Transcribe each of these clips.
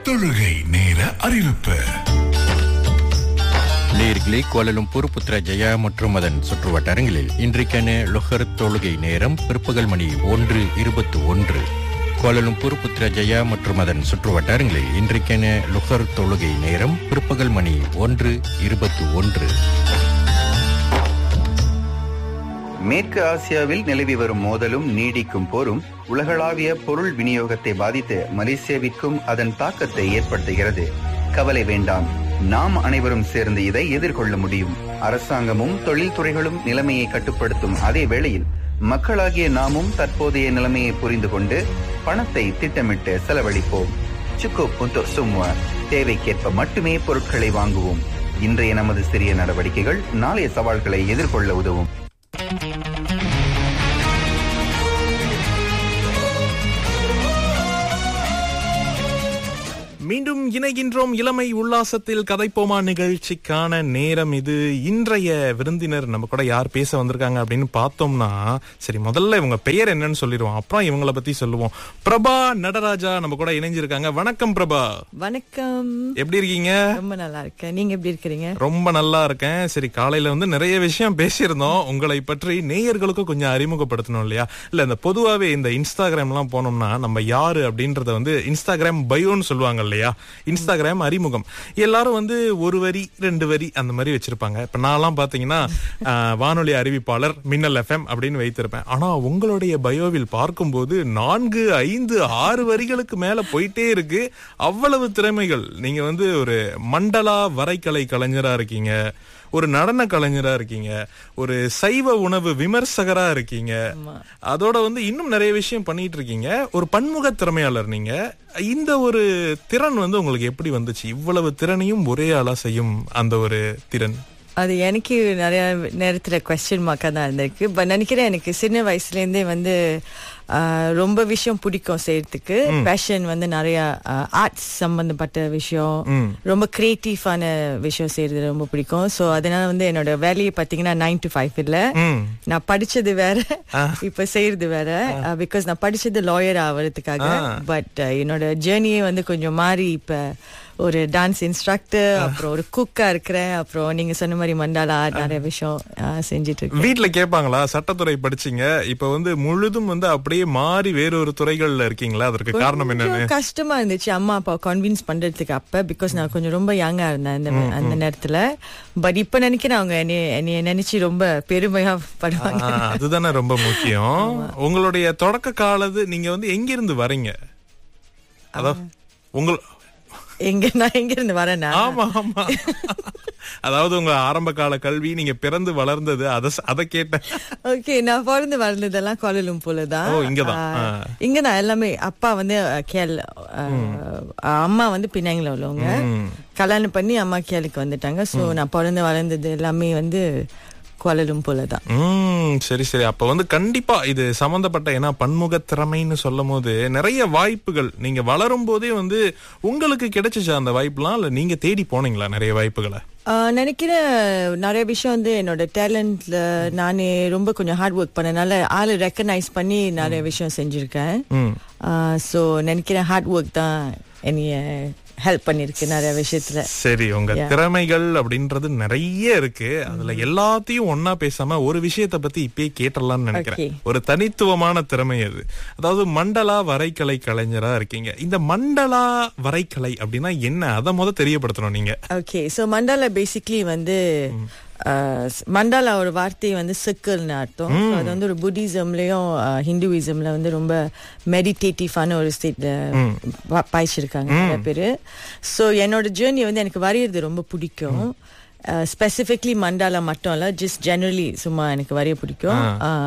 தொழுகை நேர அறிவிப்பு நேர்களே கோலலும்பூர் புத்ரா ஜெயா மற்றும் அதன் சுற்று வட்டாரங்களில் இன்றைக்கான லொஹர் தொழுகை நேரம் பிற்பகல் மணி ஒன்று இருபத்தி ஒன்று கோலலும்பூர் புத்ரா ஜெயா மற்றும் அதன் சுற்று வட்டாரங்களில் இன்றைக்கான லுஹர் தொழுகை நேரம் பிற்பகல் மணி ஒன்று இருபத்தி ஒன்று மேற்கு ஆசியாவில் நிலவி வரும் மோதலும் நீடிக்கும் போரும் உலகளாவிய பொருள் விநியோகத்தை பாதித்து மலேசியாவிற்கும் அதன் தாக்கத்தை ஏற்படுத்துகிறது கவலை வேண்டாம் நாம் அனைவரும் சேர்ந்து இதை எதிர்கொள்ள முடியும் அரசாங்கமும் தொழில்துறைகளும் நிலைமையை கட்டுப்படுத்தும் அதே வேளையில் மக்களாகிய நாமும் தற்போதைய நிலைமையை புரிந்து கொண்டு பணத்தை திட்டமிட்டு செலவழிப்போம் சுக்கு புத்து சும்மா தேவைக்கேற்ப மட்டுமே பொருட்களை வாங்குவோம் இன்றைய நமது சிறிய நடவடிக்கைகள் நாளைய சவால்களை எதிர்கொள்ள உதவும் மீண்டும் இணைகின்றோம் இளமை உல்லாசத்தில் கதைப்போமா நிகழ்ச்சிக்கான நேரம் இது இன்றைய விருந்தினர் நம்ம கூட யார் பேச வந்திருக்காங்க அப்படின்னு பார்த்தோம்னா சரி முதல்ல இவங்க பெயர் என்னன்னு சொல்லிடுவோம் அப்புறம் இவங்கள பத்தி சொல்லுவோம் பிரபா நடராஜா நம்ம கூட இணைஞ்சிருக்காங்க வணக்கம் பிரபா வணக்கம் எப்படி இருக்கீங்க ரொம்ப நல்லா இருக்கேன் நீங்க எப்படி இருக்கிறீங்க ரொம்ப நல்லா இருக்கேன் சரி காலையில வந்து நிறைய விஷயம் பேசியிருந்தோம் உங்களை பற்றி நேயர்களுக்கும் கொஞ்சம் அறிமுகப்படுத்தணும் இல்லையா இல்ல இந்த பொதுவாவே இந்த இன்ஸ்டாகிராம் எல்லாம் போனோம்னா நம்ம யாரு அப்படின்றத வந்து இன்ஸ்டாகிராம் பயோன்னு சொல்லுவாங்க இல்லையா இன்ஸ்டாகிராம் அறிமுகம் எல்லாரும் வந்து ஒரு வரி ரெண்டு வரி அந்த மாதிரி வச்சிருப்பாங்க இப்ப நான்லாம் பாத்தீங்கன்னா ஆஹ், வானொலி அறிவிப்பாளர் மின்னல் எஃப்எம் அப்படின்னு வைத்திருப்பேன் ஆனா உங்களுடைய பயோவில் பார்க்கும்போது நான்கு ஐந்து ஆறு வரிகளுக்கு மேல போயிட்டே இருக்கு அவ்வளவு திறமைகள் நீங்க வந்து ஒரு மண்டலா வரைகலை கலைஞரா இருக்கீங்க ஒரு நடன கலைஞரா இருக்கீங்க ஒரு சைவ உணவு விமர்சகரா இருக்கீங்க அதோட வந்து இன்னும் நிறைய விஷயம் பண்ணிட்டு இருக்கீங்க ஒரு பன்முக திறமையாளர் நீங்க இந்த ஒரு திறன் வந்து உங்களுக்கு எப்படி வந்துச்சு இவ்வளவு திறனையும் ஒரே ஆளா செய்யும் அந்த ஒரு திறன் அது எனக்கு நிறைய நேரத்துல கொஸ்டின் மார்க்கா தான் இருந்திருக்கு பட் நினைக்கிறேன் எனக்கு சின்ன வயசுல இருந்தே வந்து ஆஹ், ரொம்ப விஷயம் பிடிக்கும் செய்யறதுக்கு பேஷன் வந்து நிறைய ஆர்ட்ஸ் சம்பந்தப்பட்ட விஷயம் ரொம்ப கிரியேட்டிவான விஷயம் செய்யறது ரொம்ப பிடிக்கும் ஸோ அதனால வந்து என்னோட வேலையை பார்த்தீங்கன்னா நைன் டு ஃபைவ் இல்ல ம். நான் படிச்சது வேற இப்ப செய்யறது வேற பிகாஸ் நான் படிச்சது லாயர் ஆவறதுக்காக பட் என்னோட ஜேர்னியே வந்து கொஞ்சம் மாறி இப்ப ஒரு டான்ஸ் இன்ஸ்ட்ரக்டர் அப்புறம் ஒரு குக்கா இருக்கிறேன் அப்புறம் நீங்க சொன்ன மாதிரி மண்டாலா நிறைய விஷயம் ஆஹ், செஞ்சுட்டு இருக்கேன் வீட்ல கேட்பாங்களா சட்டத்துறை படிச்சீங்க இப்ப வந்து முழுதும் வந்து அப்படியே மாறி வேறொரு துறைகள்ல இருக்கீங்களா அதற்கு காரணம் என்னன்னு கொஞ்சம் கஷ்டமா இருந்துச்சு அம்மா அப்பா கன்வின்ஸ் பண்றதுக்கு அப்ப பிகாஸ் நான் கொஞ்சம் ரொம்ப யங்கா இருந்தேன் அந்த அந்த நேரத்துல பட் இப்ப நினைக்கிறேன் அவங்க என்னைய என்னைய நினைச்சு ரொம்ப பெருமையா படுவாங்க ஆ, அதுதானே ரொம்ப முக்கியம் உங்களுடைய தொடக்க காலது நீங்க வந்து எங்க இருந்து வரீங்க அதாவது உங்கள் எங்க நான் எங்க இருந்து வரேன்னா ஆமா ஆமா அதாவது உங்க ஆரம்ப கால கல்வி நீங்க பிறந்து வளர்ந்தது அத அத கேட்டேன் ஓகே நான் பிறந்து வளர்ந்ததெல்லாம் கோலலும்பூர்ல தான் ஓ, இங்கதான். ஆ, ஆ. இங்கதான் எல்லாமே அப்பா வந்து அஹ், கேல் அஹ், அம்மா வந்து பின்னாங்கில உள்ளவங்க கல்யாணம் பண்ணி அம்மா கேலுக்கு வந்துட்டாங்க சோ நான் பிறந்து வளர்ந்தது எல்லாமே வந்து கோலலும்பூர்ல தான் ம் சரி சரி அப்ப வந்து கண்டிப்பா இது சம்பந்தப்பட்ட ஏன்னா பன்முக திறமைன்னு சொல்லும் போது நிறைய வாய்ப்புகள் நீங்க வளரும் போதே வந்து உங்களுக்கு கிடைச்சிச்சா அந்த வாய்ப்புலாம் இல்ல நீங்க தேடி போனீங்களா நிறைய வாய்ப்புகளை ஆஹ் நினைக்கிறேன் நிறைய விஷயம் வந்து என்னோட டேலண்ட்ல நானே ரொம்ப கொஞ்சம் ஹார்ட் ஒர்க் பண்ணனால ஆளு ரெக்கனைஸ் பண்ணி நிறைய விஷயம் செஞ்சிருக்கேன் ஸோ நினைக்கிறேன் ஹார்ட் ஒர்க் தான் என்னைய ஹெல்ப் பண்ணிருக்கு நிறைய விஷயத்துல சரி உங்க Yeah. திறமைகள் அப்படின்றது நிறைய இருக்கு அதுல எல்லாத்தையும் ஒன்னா பேசாம ஒரு விஷயத்தை பத்தி இப்பயே கேட்டலாம்னு நினைக்கிறேன் Okay. ஒரு தனித்துவமான திறமை அது அதாவது மண்டலா வரைகலை கலைஞரா இருக்கீங்க இந்த மண்டலா வரைகலை அப்படின்னா என்ன அதை முத தெரியப்படுத்தணும் நீங்க ஓகே ஸோ மண்டாலா பேசிக்லி வந்து அஹ், மண்டாலா ஒரு வார்த்தை வந்து சர்க்கிள்னு அர்த்தம் So அது வந்து ஒரு புத்திசம்லயும் ஹிந்துவிசம்ல வந்து ரொம்ப மெடிடேட்டிவான ஒரு ஸ்டேட்ல பாய்ச்சிருக்காங்க நிறைய பேரு ஸோ என்னோட ஜேர்னி வந்து எனக்கு வரைகிறது ரொம்ப பிடிக்கும் ஸ்பெசிஃபிக்லி மண்டாலா மட்டும் இல்ல ஜஸ்ட் ஜெனரலி சும்மா எனக்கு வரைய பிடிக்கும்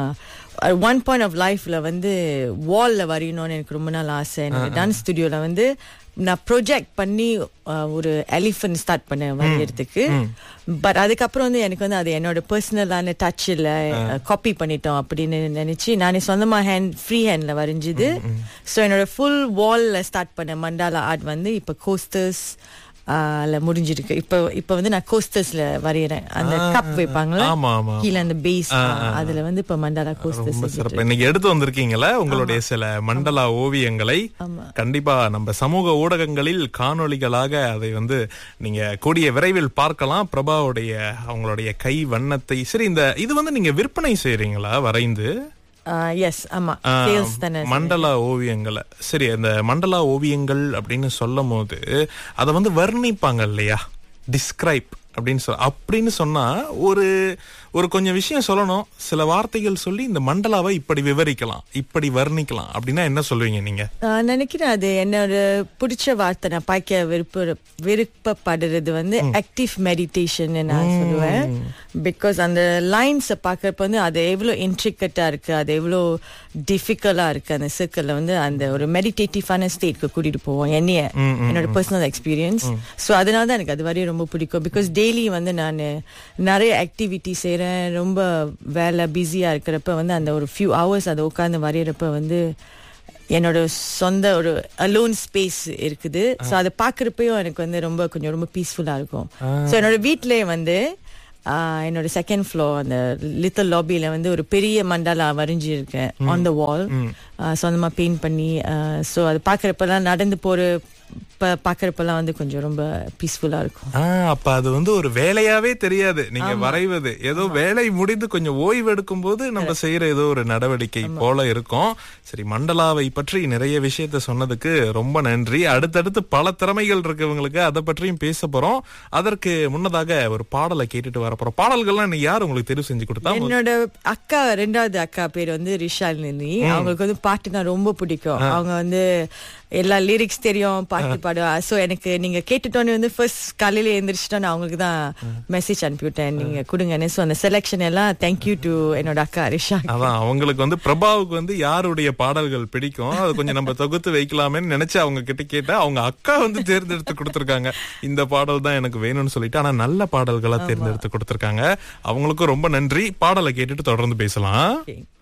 ஒன் பாயிண்ட் ஆஃப் லைஃப்ல வந்து வால்ல வரையணும்னு எனக்கு ரொம்ப நாள் ஆசை எனக்கு டான்ஸ் ஸ்டுடியோல வந்து நான் ப்ரொஜெக்ட் பண்ணி அஹ், ஒரு எலிஃபன்ட் ஸ்டார்ட் பண்ணேன் வரையறதுக்கு பட் அதுக்கப்புறம் வந்து எனக்கு வந்து அது என்னோட பர்சனலான டச் இல்ல காப்பி பண்ணிட்டோம் அப்படின்னு நினைச்சு நானே சொந்தமா ஹேண்ட் ஃப்ரீ ஹேண்ட்ல வரைஞ்சது ஸோ என்னோட ஃபுல் வால்ல ஸ்டார்ட் பண்ண மண்டாலா ஆர்ட் வந்து இப்ப கோஸ்டர்ஸ் அதுல முடிஞ்சிருக்கு இப்ப இப்ப வந்து நான் கோஸ்டர்ஸ்ல வரையறேன் அந்த கப் வைப்பாங்களா ஆமா, ஆமா. கீழே அந்த பேஸ் அதுல வந்து இப்ப மண்டாலா கோஸ்டர்ஸ் ரொம்ப சிறப்பு இன்னைக்கு எடுத்து வந்திருக்கீங்களா உங்களுடைய சில மண்டலா ஓவியங்களை கண்டிப்பா நம்ம சமூக ஊடகங்களில் காணொளிகளாக அதை வந்து நீங்க கூடிய விரைவில் பார்க்கலாம் பிரபாவுடைய அவங்களுடைய கை வண்ணத்தை சரி இந்த இது வந்து நீங்க விற்பனை செய்றீங்களா வரைந்து எஸ் ஆமா சேல்ஸ் தானே மண்டலா ஓவியங்களை சரி அந்த மண்டலா ஓவியங்கள் அப்படின்னு சொல்லும் போது அதை வந்து வர்ணிப்பாங்க இல்லையா டிஸ்கிரைப் அப்படின்னு சொல் அப்படின்னு சொன்னா ஒரு ஒரு கொஞ்சம் விஷயம் சொல்லணும் சில வார்த்தைகள் சொல்லி இந்த மண்டலாவை இப்படி விவரிக்கலாம் இப்படி வர்ணிக்கலாம் அப்படின்னா என்ன சொல்லுவீங்க நீங்க நான் நினைக்கிறேன் அது என்னோட பிடிச்ச வார்த்தை நான் பார்க்க விருப்ப விருப்பப்படுறது வந்து ஆக்டிவ் மெடிடேஷன் நான் சொல்லுவேன் பிகாஸ் அந்த லைன்ஸை பார்க்கறப்ப வந்து அது எவ்வளோ இன்ட்ரிகட்டா இருக்கு அது எவ்வளோ டிஃபிகல்ட்டா இருக்கு அந்த சர்க்கிளில் வந்து அந்த ஒரு மெடிடேட்டிவான ஸ்டேட்க்கு கூட்டிட்டு போவோம் என்னைய என்னோட பர்சனல் எக்ஸ்பீரியன்ஸ் ஸோ அதனால தான் எனக்கு அது வரையும் ரொம்ப பிடிக்கும் பிகாஸ் டெய்லி வந்து நான் நிறைய ஆக்டிவிட்டி செய்கிறேன் ரொம்ப வேலை பிஸியாக இருக்கிறப்ப வந்து அந்த ஒரு ஃபியூ ஹவர்ஸ் அதை உட்காந்து வரைகிறப்ப வந்து என்னோட சொந்த ஒரு அலோன் ஸ்பேஸ் இருக்குது ஸோ அதை பார்க்குறப்பையும் எனக்கு வந்து ரொம்ப கொஞ்சம் ரொம்ப பீஸ்ஃபுல்லாக இருக்கும் ஸோ என்னோட வீட்டிலே வந்து ஆஹ், என்னோட செகண்ட் ஃப்ளோர் அந்த லித்தல் லாபியில வந்து ஒரு பெரிய மண்டாலா வரைஞ்சிருக்கேன் ஆன் த வால் சொந்தமா பெயிண்ட் பண்ணி ஸோ அது பார்க்குறப்பெல்லாம் நடந்து போற ப- பார்க்கறப்பெல்லாம் வந்து கொஞ்சம் ரொம்ப பீஸ்ஃபுல்லா இருக்கும் ஆஹ் அப்ப அது வந்து ஒரு வேலையாவே தெரியாது நீங்க வரைவது ஏதோ வேலை முடிந்து கொஞ்சம் ஓய்வு எடுக்கும் போது நம்ம செய்யற ஏதோ ஒரு நடவடிக்கை போல இருக்கும் சரி மண்டலாவை பற்றி நிறைய விஷயத்த சொன்னதுக்கு ரொம்ப நன்றி அடுத்தடுத்து பல திறமைகள் இருக்கவங்களுக்கு அதை பற்றியும் பேச போறோம் அதற்கு முன்னதாக ஒரு பாடலை கேட்டுட்டு வர போறோம் பாடல்கள்லாம் நீ யார் உங்களுக்கு தெரிவு செஞ்சு கொடுத்தா என்னோட அக்கா ரெண்டாவது அக்கா பேர் வந்து ரிஷாலினி அவங்களுக்கு வந்து பாட்டுனா ரொம்ப பிடிக்கும் அவங்க வந்து எல்லா லிரிக்ஸ் தெரியும் பாட்டு பாடுவா சோ எனக்கு நீங்க கேட்டுட்டோன்னே வந்து ஃபர்ஸ்ட் காலையில எழுந்திரிச்சிட்டோம் நான் அவங்களுக்கு தான் மெசேஜ் அனுப்பிவிட்டேன் நீங்க கொடுங்கன்னு சோ அந்த செலெக்ஷன் எல்லாம் தேங்க்யூ டு என்னோட அக்கா ரிஷா அதான் அவங்களுக்கு வந்து பிரபாவுக்கு வந்து யாருடைய பாடல்கள் பிடிக்கும் அது கொஞ்சம் நம்ம தொகுத்து வைக்கலாமேன்னு நினைச்சு அவங்க கிட்ட கேட்டா அவங்க அக்கா வந்து தேர்ந்தெடுத்து கொடுத்திருக்காங்க இந்த பாடல் தான் எனக்கு வேணும்னு சொல்லிட்டு ஆனா நல்ல பாடல்களா தேர்ந்தெடுத்து கொடுத்திருக்காங்க அவங்களுக்கும் ரொம்ப நன்றி பாடலை கேட்டுட்டு தொடர்ந்து பேசலாம் Okay.